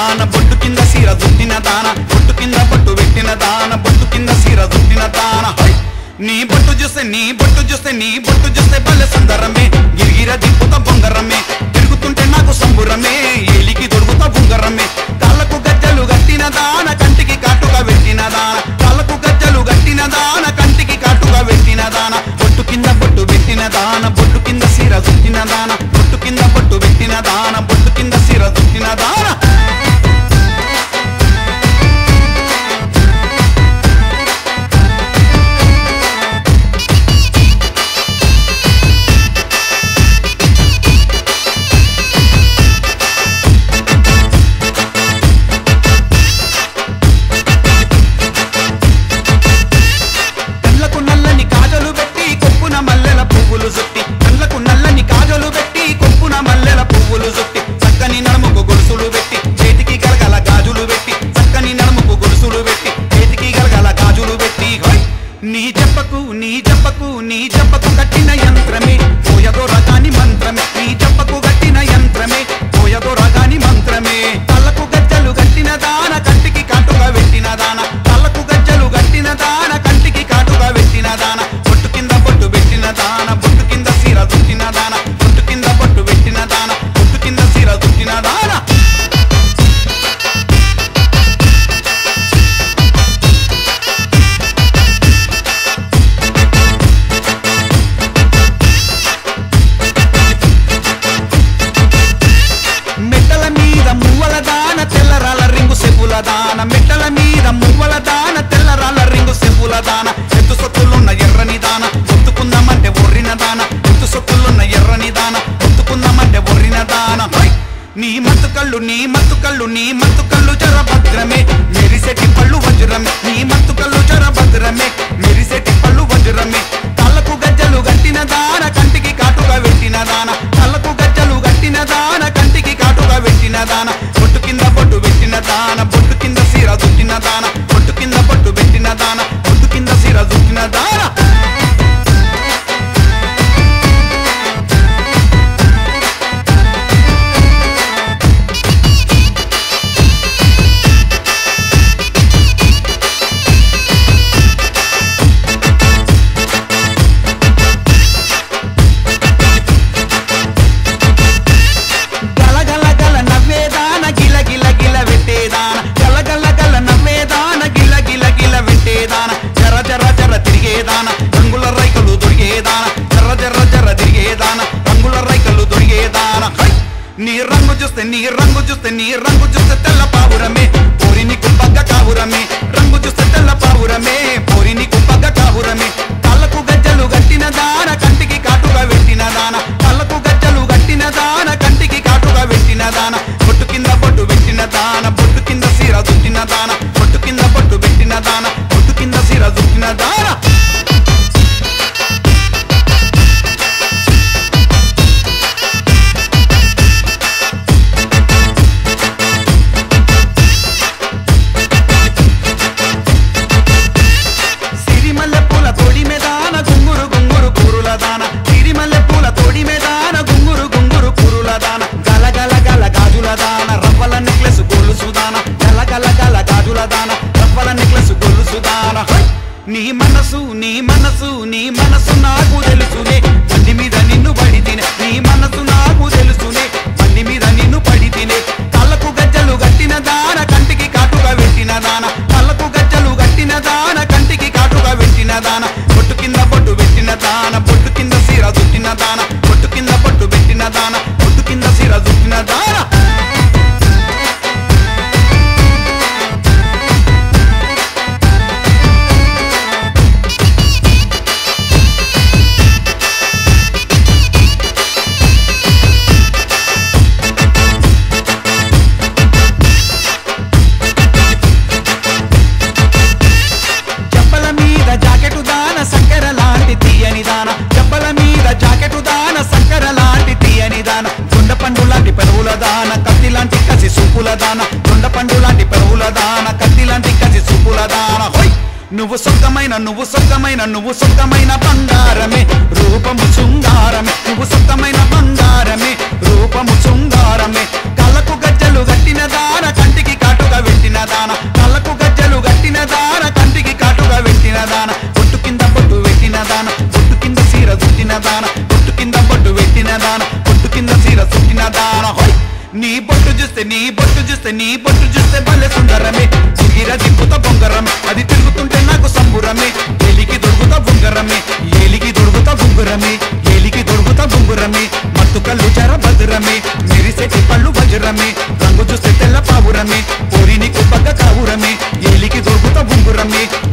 దాన బొట్టు కింద సీర దుట్టిన దాన బొట్టు కింద బొట్టు పెట్టిన దాన బొట్టు కింద సీర దుట్టిన దాన హై! నీ బొట్టు చూస్తే నీ బొట్టు చూస్తే నీ బొట్టు చూస్తే భలే సుందరమే గిరిగిర దింపుతా బొంగరమే తిరుగుతుంటే నాకు సంబురమే ఏలికి దొరుకుతా బొంగరమే కాళ్ళకు గజ్జలు గట్టిన దాన కంటికి కాటుగా పెట్టిన దాన కాళ్ళకు గజ్జలు గట్టిన దాన కంటికి కాటుగా పెట్టిన దాన బొట్టు కింద బొట్టు పెట్టిన దాన బొట్టు కింద సీర దుట్టిన దాన బొట్టు కింద బొట్టు పెట్టిన దాన బొట్టు కింద సీర దుట్టిన దాన కళ్ళకు నల్లని కాజలు పెట్టి కొప్పున మల్లెల పువ్వులు చుట్టి కళ్ళకు నల్లని కాజలు పెట్టి కొప్పున మల్లెల పువ్వులు చుట్టి చక్కని నడుముకు గొలుసులు పెట్టి చేతికి గలగల గాజులు పెట్టి చక్కని నడుముకు గొలుసులు పెట్టి చేతికి గలగల గాజులు పెట్టి హోయ్! నీ చెప్పకు నీ చెప్పకు నీ చెప్పకు కట్టిన యంత్రమే పోయదో రకాని మంత్రమే నీ చెప్పకు కట్టిన యంత్రమే పోయదో రకాని మంత్రమే కళ్ళకు గజ్జలు కట్టిన దాన కంటికి కాటుగా పెట్టిన దాన కళ్ళకు గజ్జలు కట్టిన దాన కంటికి కాటుగా పెట్టిన దాన బొట్టు కింద బొట్టు పెట్టిన దాన బొట్టు కింద సీర దుట్టిన దాన బొట్టు కింద బొట్టు పెట్టిన దాన బొట్టు కింద సీర దుట్టిన దాన మెట్టల మీద మువ్వల దాన తెల్లరాల రింగు సెప్పుల దాన మెట్టల మీద మువ్వల దాన తెల్లరాల రింగు సెప్పుల దాన ఎత్తు సొత్తులున్న ఎర్రని దాన ఒత్తుకుందామంటే ఒర్రిన దాన ఎత్తు సొత్తులున్న ఎర్రని దాన ఒత్తుకుందామంటే ఒర్రిన దాన హై! నీ మత్తు కళ్ళు నీ మత్తు కళ్ళు నీ మత్తు కళ్ళు జర భద్రమే మెరిసెటి పళ్ళు వజ్రమే నీ మత్తు కళ్ళు జర భద్రమే మెరిసెటి పళ్ళు వజ్రమే కళ్ళకు గజ్జలు గట్టిన దాన కంటికి కాటుగా పెట్టిన దాన కళ్ళకు గజ్జలు గట్టిన దాన కంటికి కాటుగా పెట్టిన దాన బొట్టు కింద బొట్టు పెట్టిన దాన బొట్టు కింద సీర దుట్టిన దాన బొట్టు కింద బొట్టు పెట్టిన దాన బొట్టు కింద సీర దుట్టిన దాన గల గల గల నవ్వేదాన గిల గిల గిల పెట్టేదాన గల గల గల నవ్వేదాన గిల గిల గిల పెట్టేదాన జర జర జర తిరిగేదాన రంగుల రైకలు దొరికేదాన జర జర జర తిరిగేదాన రంగుల రైకలు దొరికేదాన హై! నీ రంగు చూస్తే నీ రంగు చూస్తే నీ రంగు చూస్తే తెల్ల పావురమే పోరి నీకు పగ్గ కావురమే రంగు చూస్తే తెల్ల పావురమే పోరి నీకు పగ్గ కావురమే కళ్ళకు గజ్జలు గట్టిన దాన కంటికి కాటుగా పెట్టిన దాన కళ్ళకు గజ్జలు గట్టిన దాన కంటికి కాటుగా పెట్టిన దాన బొట్టు కింద బొట్టు పెట్టిన దాన బొట్టు కింద సీర దుట్టిన దాన బొట్టు కింద బొట్టు పెట్టిన దాన బొట్టు కింద సీర దుట్టిన దాన సిరిమల్లె పూల తోడి మేదాన గుంగురు గుంగురు కూరుల దాన సిరిమల్లె పూల తోడి మేదాన గుంగురు గుంగురు కూరుల దాన గల గల గల గాజుల దాన రవ్వల నెక్లెస్ గొలుసు దాన గల గల గల గాజుల దాన రవ్వల నెక్లెస్ గొలుసు దాన హై! నీ మనసు నీ మనసు నీ మనసు నాకు తెలుసునే బండి మీద నిన్ను పడి తినే నీ మనసు నాకు తెలుసునే బండి మీద నిన్ను పడి తినే కళ్ళకు గజ్జలు గట్టిన దాన కంటికి కాటుగా పెట్టిన దాన కళ్ళకు గజ్జలు గట్టిన దాన కంటికి కాటుగా పెట్టిన దాన బొట్టు కింద బొట్టు పెట్టిన దాన బొట్టు కింద సీర దుట్టిన దాన బొట్టు కింద బొట్టు పెట్టిన దాన బొట్టు కింద సీర దుట్టిన దాన జబ్బల మీద జాకెటు దాన సక్కర లాంటి తీయని దాన జబ్బల మీద జాకెటు దాన సక్కర లాంటి తీయని దాన దొండ పండు లాంటి పెరువుల దాన కత్తి లాంటి కసి సూపుల దాన దొండ పండు లాంటి పెరువుల దాన కత్తి లాంటి కసి సూపుల దాన హోయ్ నువ్వు సొక్కమైన నువ్వు సొక్కమైన నువ్వు సొక్కమైన బంగారమే రూపము శృంగారమే నువ్వు సొక్కమైన బంగారమే రూపము శృంగారమే కళ్ళకు గజ్జలు గజ్జలు గట్టిన దాన కంటికి కాటుగా పెట్టిన దాన కళ్ళకు గజ్జలు గట్టిన దాన కంటికి కాటుగా పెట్టిన దాన బొట్టు కింద బొట్టు పెట్టిన దాన బొట్టు కింద సీర చుట్టిన దాన బొట్టు కింద బొట్టు పెట్టిన దాన బొట్టు కింద సీర చుట్టిన దాన హోయ్ నీ బొట్టు చూస్తే నీ బొట్టు చూస్తే నీ బొట్టు చూస్తే భలే సుందరమే సిగిర దిప్పుత బొంగరమే అది తిరుగుతుంటే నాకు సంబురమే ఎలికి దొరుకుతా బొంగరమే ఏలికి దొరుకుతా బొంగురమే ఏలికి దొరుకుతా బొంగురమే మత్తు కళ్ళు జర భద్రమే మెరిసెటి పళ్ళు వజ్రమే రంగు చూస్తే తెల్ల పావురమే పొరి నీకు పగ్గ కావురమే ఏలికి దొరుకుతా బొంగురమే